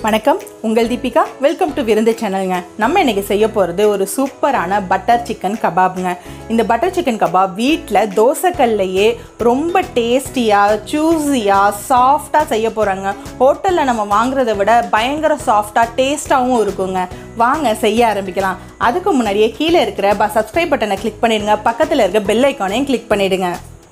வணக்கம் உங்கள் Deepika welcome to விருந்து சேனலுங்க நம்ம இன்னைக்கு செய்ய போகிறது ஒரு சூப்பரான பட்டர் சிக்கன் கபாப்ங்க இந்த பட்டர் சிக்கன் கபாப் வீட்டில் தோசைக்கல்லையே ரொம்ப டேஸ்டியாக சூஸியாக சாஃப்டாக செய்ய போகிறாங்க ஹோட்டலில் நம்ம வாங்குறத விட பயங்கர சாஃப்டாக டேஸ்ட்டாகவும் இருக்குங்க வாங்க செய்ய ஆரம்பிக்கலாம் அதுக்கு முன்னாடியே கீழே இருக்கிற ப சப்ஸ்கிரைப் பட்டனை கிளிக் பண்ணிடுங்க பக்கத்தில் இருக்க பெல் ஐக்கானையும் கிளிக் பண்ணிடுங்க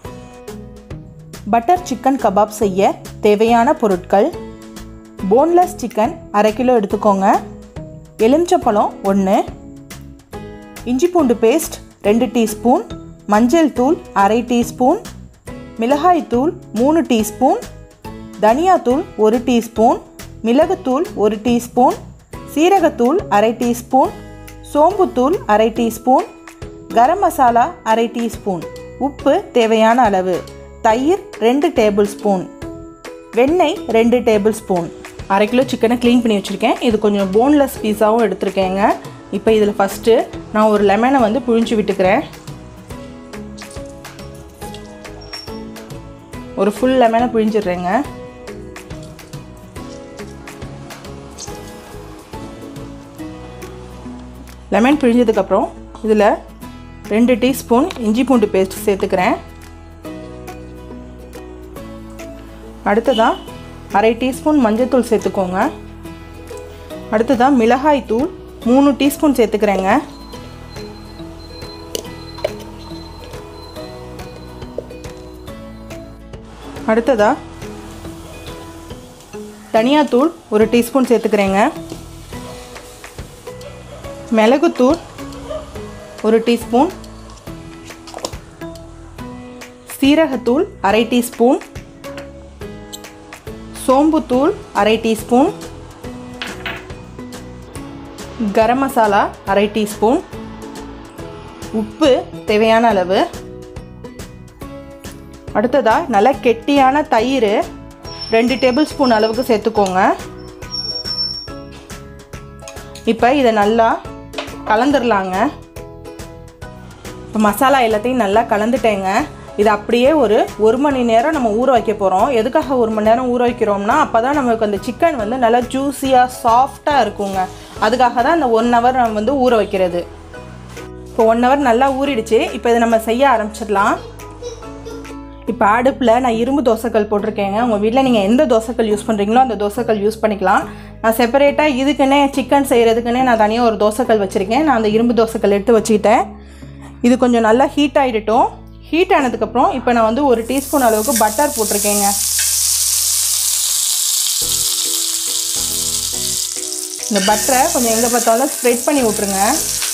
பட்டர் சிக்கன் கபாப் செய்ய தேவையான பொருட்கள் போன்லெஸ் சிக்கன் அரை கிலோ எடுத்துக்கோங்க எலுமிச்சப்பழம் ஒன்று இஞ்சி பூண்டு பேஸ்ட் ரெண்டு டீஸ்பூன் மஞ்சள் தூள் அரை டீஸ்பூன் மிளகாய் தூள் மூணு டீஸ்பூன் தனியாத்தூள் ஒரு டீஸ்பூன் மிளகுத்தூள் ஒரு டீஸ்பூன் சீரகத்தூள் அரை டீஸ்பூன் சோம்புத்தூள் அரை டீஸ்பூன் கரம் மசாலா அரை டீஸ்பூன் உப்பு தேவையான அளவு தயிர் ரெண்டு டேபிள் ஸ்பூன் வெண்ணெய் ரெண்டு டேபிள் ஸ்பூன் அரை கிலோ சிக்கனை க்ளீன் பண்ணி வச்சுருக்கேன் இது கொஞ்சம் போன்லெஸ் பீஸாகவும் எடுத்திருக்கேங்க இப்போ இதில் ஃபஸ்ட்டு நான் ஒரு லெமனை வந்து புழிஞ்சு விட்டுக்கிறேன் ஒரு ஃபுல் லெமனை புழிஞ்சிடுறேங்க லெமன் பிழிஞ்சதுக்கப்புறம் இதில் ரெண்டு டீஸ்பூன் இஞ்சி பூண்டு பேஸ்ட் சேர்த்துக்கிறேன் அடுத்ததாக அரை டீஸ்பூன் மஞ்சள்தூள் சேர்த்துக்கோங்க அடுத்ததாக மிளகாய் தூள் மூணு டீஸ்பூன் சேர்த்துக்கிறேங்க அடுத்ததாக தனியாத்தூள் ஒரு டீஸ்பூன் சேர்த்துக்கிறேங்க மிளகுத்தூள் ஒரு டீஸ்பூன் சீரகத்தூள் அரை டீஸ்பூன் சோம்புத்தூள் அரை டீஸ்பூன் கரம் மசாலா அரை டீஸ்பூன் உப்பு தேவையான அளவு அடுத்ததாக நல்லா கெட்டியான தயிர் ரெண்டு டேபிள் ஸ்பூன் அளவுக்கு சேர்த்துக்கோங்க இப்போ இதை நல்லா கலந்துடலாங்க இப்போ மசாலா எல்லாத்தையும் நல்லா கலந்துட்டேங்க இது அப்படியே ஒரு ஒரு மணி நேரம் நம்ம ஊற வைக்க போகிறோம் எதுக்காக ஒரு மணி நேரம் ஊற வைக்கிறோம்னா அப்போ தான் நமக்கு அந்த சிக்கன் வந்து நல்லா ஜூஸியாக சாஃப்டாக இருக்குங்க அதுக்காக தான் அந்த ஒன் ஹவர் நம்ம வந்து ஊற வைக்கிறது இப்போ ஒன் ஹவர் நல்லா ஊறிடுச்சு இப்போ இதை நம்ம செய்ய ஆரம்பிச்சிடலாம் இப்போ அடுப்பில் நான் இரும்பு தோசைக்கல் போட்டிருக்கேங்க உங்கள் வீட்டில் நீங்கள் எந்த தோசைக்கல் யூஸ் பண்ணுறீங்களோ அந்த தோசைக்கல் யூஸ் பண்ணிக்கலாம் நான் செப்பரேட்டாக இதுக்குன்னே சிக்கன் செய்கிறதுக்குன்னே நான் தனியாக ஒரு தோசைக்கல் வச்சுருக்கேன் நான் அந்த இரும்பு தோசைக்கல் எடுத்து வச்சுக்கிட்டேன் இது கொஞ்சம் நல்லா ஹீட் ஆகிடட்டும் ஹீட் ஆனதுக்கப்புறம் இப்போ நான் வந்து ஒரு டீஸ்பூன் அளவுக்கு பட்டர் போட்டிருக்கேங்க இந்த பட்டரை கொஞ்சம் எங்கே பார்த்தாலும் ஸ்ப்ரெட் பண்ணி விட்ருங்க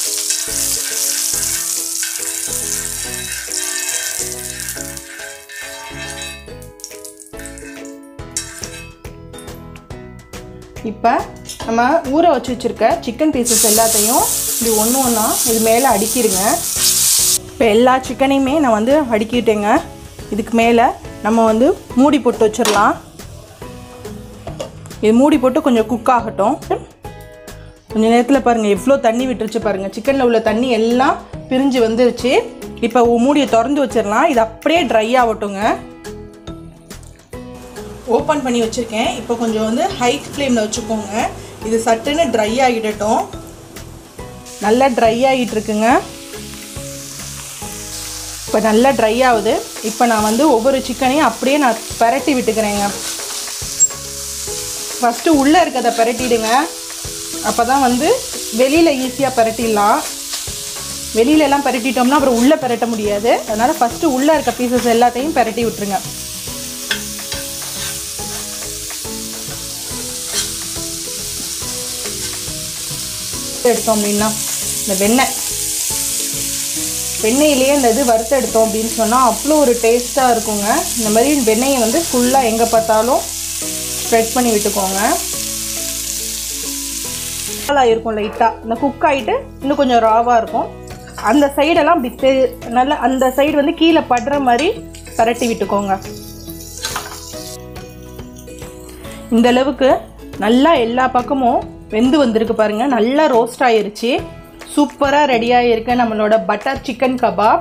இப்போ நம்ம ஊற வச்சு வச்சுருக்க சிக்கன் பீசஸ் எல்லாத்தையும் இப்படி ஒன்று ஒன்றா இது மேலே அடுக்கிடுங்க இப்போ எல்லா சிக்கனையுமே நான் வந்து அடுக்கிட்டேங்க இதுக்கு மேலே நம்ம வந்து மூடி போட்டு வச்சிடலாம் இது மூடி போட்டு கொஞ்சம் குக் ஆகட்டும் கொஞ்சம் நேரத்தில் பாருங்கள் எவ்வளோ தண்ணி விட்டுருச்சு பாருங்கள் சிக்கனில் உள்ள தண்ணி எல்லாம் பிரிஞ்சு வந்துருச்சு இப்போ மூடியை திறந்து வச்சிடலாம் இது அப்படியே ட்ரை ஆகட்டுங்க ஓப்பன் பண்ணி வச்சுருக்கேன் இப்போ கொஞ்சம் வந்து ஹை ஃப்ளேமில் வச்சுக்கோங்க இது சட்டுன்னு ட்ரை ஆகிடட்டும் நல்லா ட்ரை ஆகிட்டு இருக்குங்க இப்போ நல்லா ட்ரை ஆகுது இப்போ நான் வந்து ஒவ்வொரு சிக்கனையும் அப்படியே நான் பரட்டி விட்டுக்கிறேங்க ஃபஸ்ட்டு உள்ளே இருக்கிறத பரட்டிடுங்க அப்போ தான் வந்து வெளியில் ஈஸியாக பரட்டிடலாம் வெளியிலலாம் பரட்டிட்டோம்னா அப்புறம் உள்ளே பரட்ட முடியாது அதனால் ஃபஸ்ட்டு உள்ளே இருக்க பீசஸ் எல்லாத்தையும் பரட்டி விட்டுருங்க எடுத்தோம் அப்படின்னா இந்த வெண்ணெய் வெண்ணெயிலேயே இந்த இது வறுத்து எடுத்தோம் அப்படின்னு சொன்னால் அவ்வளோ ஒரு டேஸ்ட்டாக இருக்குங்க இந்த மாதிரி வெண்ணெயை வந்து ஃபுல்லாக எங்கே பார்த்தாலும் ஸ்ப்ரெட் பண்ணி விட்டுக்கோங்க இருக்கும் லைட்டாக இந்த குக் ஆகிட்டு இன்னும் கொஞ்சம் ராவாக இருக்கும் அந்த சைடெல்லாம் அப்படி தெ நல்லா அந்த சைடு வந்து கீழே படுற மாதிரி பரட்டி விட்டுக்கோங்க இந்த அளவுக்கு நல்லா எல்லா பக்கமும் வெந்து வந்திருக்கு பாருங்கள் நல்லா ரோஸ்ட் ஆயிருச்சு சூப்பராக ரெடியாக இருக்க நம்மளோட பட்டர் சிக்கன் கபாப்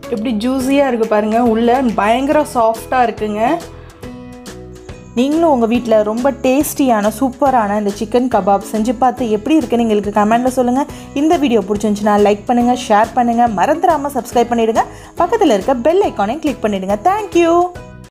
எப்படி ஜூஸியாக இருக்குது பாருங்கள் உள்ளே பயங்கர சாஃப்டாக இருக்குங்க நீங்களும் உங்கள் வீட்டில் ரொம்ப டேஸ்டியான சூப்பரான இந்த சிக்கன் கபாப் செஞ்சு பார்த்து எப்படி இருக்குன்னு எங்களுக்கு கமெண்ட்டில் சொல்லுங்கள் இந்த வீடியோ பிடிச்சிருந்துச்சுன்னா லைக் பண்ணுங்கள் ஷேர் பண்ணுங்கள் மறந்துடாமல் சப்ஸ்கிரைப் பண்ணிவிடுங்க பக்கத்தில் இருக்க பெல் ஐக்கானையும் கிளிக் பண்ணிவிடுங்க தேங்க்யூ